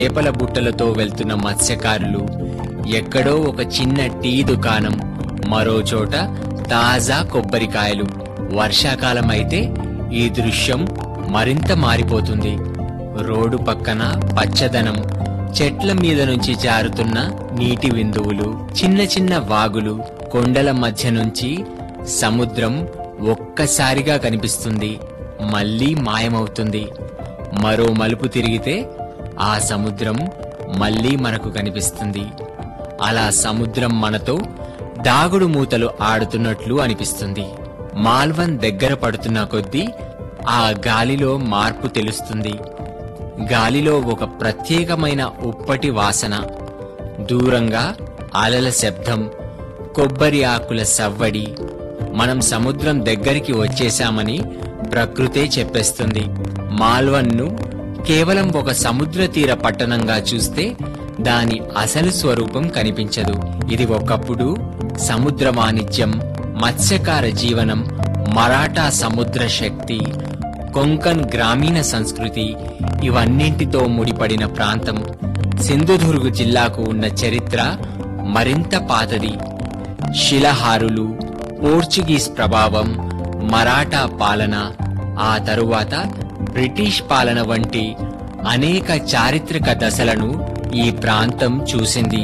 చేపల బుట్టలతో వెళ్తున్న మత్స్యకారులు ఎక్కడో ఒక చిన్న టీ దుకాణం మరో చోట తాజా కొబ్బరికాయలు వర్షాకాలం అయితే ఈ దృశ్యం మరింత మారిపోతుంది రోడ్డు పక్కన పచ్చదనం చెట్ల మీద నుంచి జారుతున్న నీటి బిందువులు చిన్న చిన్న వాగులు కొండల మధ్య నుంచి సముద్రం ఒక్కసారిగా కనిపిస్తుంది మళ్ళీ మాయమవుతుంది మరో మలుపు తిరిగితే ఆ సముద్రం మళ్ళీ మనకు కనిపిస్తుంది అలా సముద్రం మనతో దాగుడు మూతలు ఆడుతున్నట్లు అనిపిస్తుంది మాల్వన్ దగ్గర పడుతున్న కొద్దీ ఆ గాలిలో మార్పు తెలుస్తుంది గాలిలో ఒక ప్రత్యేకమైన ఉప్పటి వాసన దూరంగా అలల శబ్దం కొబ్బరి ఆకుల సవ్వడి మనం సముద్రం దగ్గరికి వచ్చేశామని ప్రకృతే చెప్పేస్తుంది మాల్వన్ను కేవలం ఒక సముద్ర తీర పట్టణంగా చూస్తే దాని అసలు స్వరూపం కనిపించదు ఇది ఒకప్పుడు సముద్ర వాణిజ్యం మత్స్యకార జీవనం మరాఠా సముద్ర శక్తి కొంకన్ గ్రామీణ సంస్కృతి ఇవన్నింటితో ముడిపడిన ప్రాంతం సింధుదుర్గ్ జిల్లాకు ఉన్న చరిత్ర మరింత పాతది శిలహారులు పోర్చుగీస్ ప్రభావం మరాఠా పాలన ఆ తరువాత బ్రిటిష్ పాలన వంటి అనేక చారిత్రక దశలను ఈ ప్రాంతం చూసింది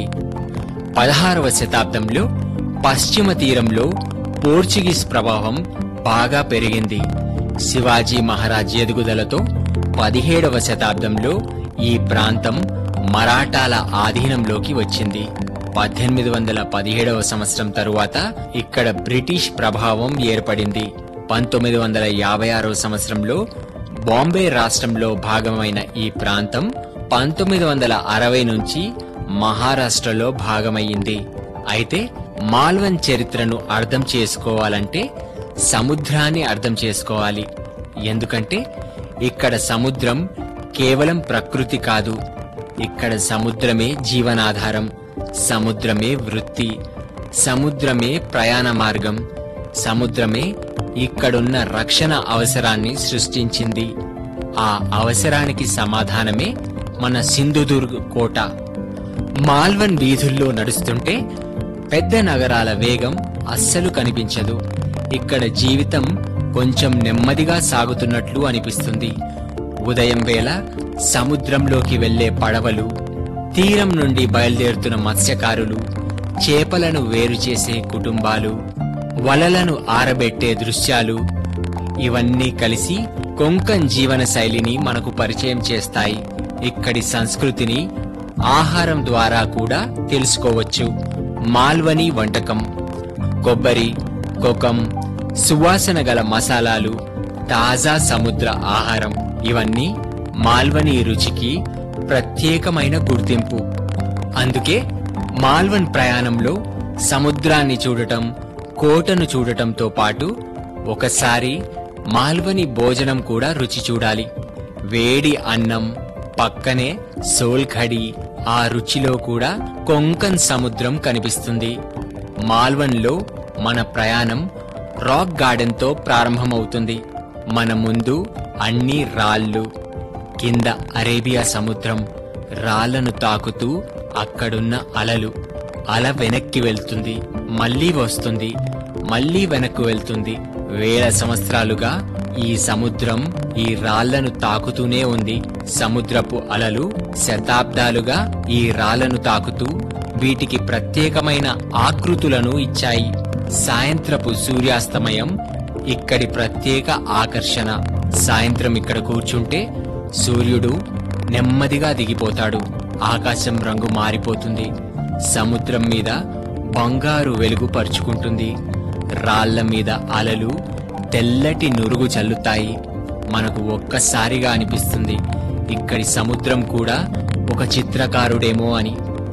పదహారవ శతాబ్దంలో పశ్చిమ తీరంలో పోర్చుగీస్ ప్రభావం బాగా పెరిగింది శివాజీ మహారాజ్ ఎదుగుదలతో పదిహేడవ శతాబ్దంలో ఈ ప్రాంతం మరాఠాల ఆధీనంలోకి వచ్చింది పద్దెనిమిది వందల పదిహేడవ సంవత్సరం తరువాత ఇక్కడ బ్రిటిష్ ప్రభావం ఏర్పడింది పంతొమ్మిది వందల యాభై ఆరవ సంవత్సరంలో బాంబే రాష్ట్రంలో భాగమైన ఈ ప్రాంతం పంతొమ్మిది వందల అరవై నుంచి మహారాష్ట్రలో భాగమయ్యింది అయితే మాల్వన్ చరిత్రను అర్థం చేసుకోవాలంటే సముద్రాన్ని అర్థం చేసుకోవాలి ఎందుకంటే ఇక్కడ సముద్రం కేవలం ప్రకృతి కాదు ఇక్కడ సముద్రమే జీవనాధారం సముద్రమే వృత్తి సముద్రమే ప్రయాణ మార్గం సముద్రమే ఇక్కడున్న రక్షణ అవసరాన్ని సృష్టించింది ఆ అవసరానికి సమాధానమే మన సింధుదుర్గ్ కోట మాల్వన్ వీధుల్లో నడుస్తుంటే పెద్ద నగరాల వేగం అస్సలు కనిపించదు ఇక్కడ జీవితం కొంచెం నెమ్మదిగా సాగుతున్నట్లు అనిపిస్తుంది ఉదయం వేళ సముద్రంలోకి వెళ్లే పడవలు తీరం నుండి బయలుదేరుతున్న మత్స్యకారులు చేపలను వేరు చేసే కుటుంబాలు వలలను ఆరబెట్టే దృశ్యాలు ఇవన్నీ కలిసి కొంకన్ జీవన శైలిని మనకు పరిచయం చేస్తాయి ఇక్కడి సంస్కృతిని ఆహారం ద్వారా కూడా తెలుసుకోవచ్చు మాల్వని వంటకం కొబ్బరి కొకం సువాసన గల మసాలాలు తాజా సముద్ర ఆహారం ఇవన్నీ మాల్వని రుచికి ప్రత్యేకమైన గుర్తింపు అందుకే మాల్వన్ ప్రయాణంలో సముద్రాన్ని చూడటం కోటను చూడటంతో పాటు ఒకసారి మాల్వని భోజనం కూడా రుచి చూడాలి వేడి అన్నం పక్కనే సోల్ఖడి ఆ రుచిలో కూడా కొంకన్ సముద్రం కనిపిస్తుంది మాల్వన్లో మన ప్రయాణం రాక్ గార్డెన్తో ప్రారంభమవుతుంది మన ముందు అన్ని రాళ్ళు కింద అరేబియా సముద్రం రాళ్లను తాకుతూ అక్కడున్న అలలు అల వెనక్కి వెళ్తుంది మళ్ళీ వస్తుంది మళ్ళీ వెనక్కు వెళ్తుంది వేల సంవత్సరాలుగా ఈ సముద్రం ఈ రాళ్లను తాకుతూనే ఉంది సముద్రపు అలలు శతాబ్దాలుగా ఈ రాళ్లను తాకుతూ వీటికి ప్రత్యేకమైన ఆకృతులను ఇచ్చాయి సాయంత్రపు సూర్యాస్తమయం ఇక్కడి ప్రత్యేక ఆకర్షణ సాయంత్రం ఇక్కడ కూర్చుంటే సూర్యుడు నెమ్మదిగా దిగిపోతాడు ఆకాశం రంగు మారిపోతుంది సముద్రం మీద బంగారు వెలుగు పరుచుకుంటుంది రాళ్ల మీద అలలు తెల్లటి నురుగు చల్లుతాయి మనకు ఒక్కసారిగా అనిపిస్తుంది ఇక్కడి సముద్రం కూడా ఒక చిత్రకారుడేమో అని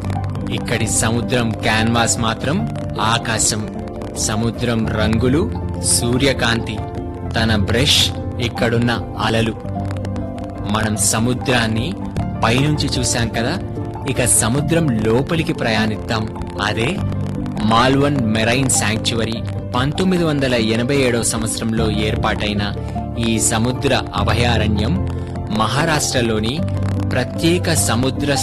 ఇక్కడి సముద్రం క్యాన్వాస్ మాత్రం ఆకాశం సముద్రం రంగులు సూర్యకాంతి తన బ్రష్ ఇక్కడున్న అలలు మనం సముద్రాన్ని పైనుంచి చూశాం కదా ఇక సముద్రం లోపలికి ప్రయాణిద్దాం అదే మాల్వన్ మెరైన్ శాంక్చువరీ పంతొమ్మిది వందల ఎనభై ఏడవ సంవత్సరంలో ఏర్పాటైన ఈ సముద్ర అభయారణ్యం మహారాష్ట్రలోని ప్రత్యేక సముద్ర